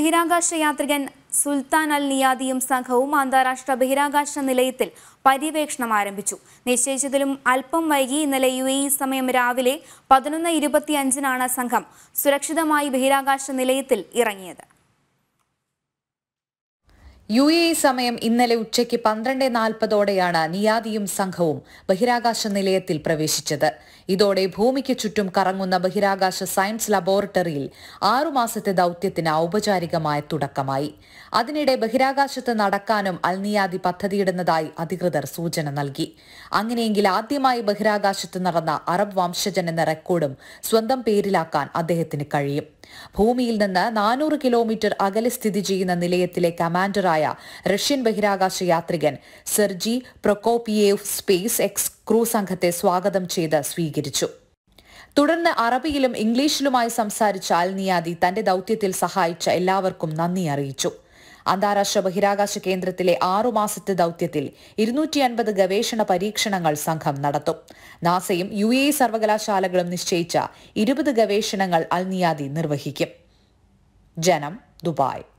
ബഹിരാകാശ യാത്രികൻ സുൽത്താൻ അൽ നിയാദിയും സംഘവും അന്താരാഷ്ട്ര ബഹിരാകാശ നിലയത്തിൽ പര്യവേക്ഷണം ആരംഭിച്ചു നിശ്ചയിച്ചതിലും അല്പം വൈകി ഇന്നലെ യു എ ഇ സമയം രാവിലെ പതിനൊന്ന് ഇരുപത്തിയഞ്ചിനാണ് സംഘം സുരക്ഷിതമായി ബഹിരാകാശ നിലയത്തിൽ ഇറങ്ങിയത് യു എ ഇ സമയം ഇന്നലെ ഉച്ചയ്ക്ക് പന്ത്രണ്ട് നാൽപ്പതോടെയാണ് നിയാദിയും സംഘവും ബഹിരാകാശ നിലയത്തിൽ പ്രവേശിച്ചത് ഇതോടെ ഭൂമിക്ക് ചുറ്റും കറങ്ങുന്ന ബഹിരാകാശ സയൻസ് ലബോറട്ടറിയിൽ ആറുമാസത്തെ ദൌത്യത്തിന് ഔപചാരികമായ തുടക്കമായി അതിനിടെ ബഹിരാകാശത്ത് നടക്കാനും അൽനിയാദി പദ്ധതിയിടുന്നതായി അധികൃതർ സൂചന നൽകി അങ്ങനെയെങ്കിൽ ആദ്യമായി ബഹിരാകാശത്ത് നടന്ന അറബ് വംശജൻ എന്ന റെക്കോർഡും സ്വന്തം പേരിലാക്കാൻ അദ്ദേഹത്തിന് കഴിയും ഭൂമിയിൽ നിന്ന് നാനൂറ് കിലോമീറ്റർ അകലെ സ്ഥിതി ചെയ്യുന്ന നിലയത്തിലെ കമാൻഡറായ റഷ്യൻ ബഹിരാകാശ യാത്രികൻ Sergey Prokopyev SpaceX crew സംഘത്തെ സ്വാഗതം ചെയ്ത് സ്വീകരിച്ചു തുടർന്ന് അറബിയിലും ഇംഗ്ലീഷിലുമായി സംസാരിച്ച അൽനിയാദി തന്റെ ദൌത്യത്തിൽ സഹായിച്ച എല്ലാവർക്കും നന്ദി അറിയിച്ചു അന്താരാഷ്ട്ര ബഹിരാകാശ കേന്ദ്രത്തിലെ ആറുമാസത്തെ ദൌത്യത്തിൽ ഇരുന്നൂറ്റി അൻപത് ഗവേഷണ പരീക്ഷണങ്ങൾ സംഘം നടത്തും നാസയും യു എ സർവകലാശാലകളും നിശ്ചയിച്ച ഇരുപത് ഗവേഷണങ്ങൾ അൽനിയാദി നിർവഹിക്കും ജനം ദുബായ്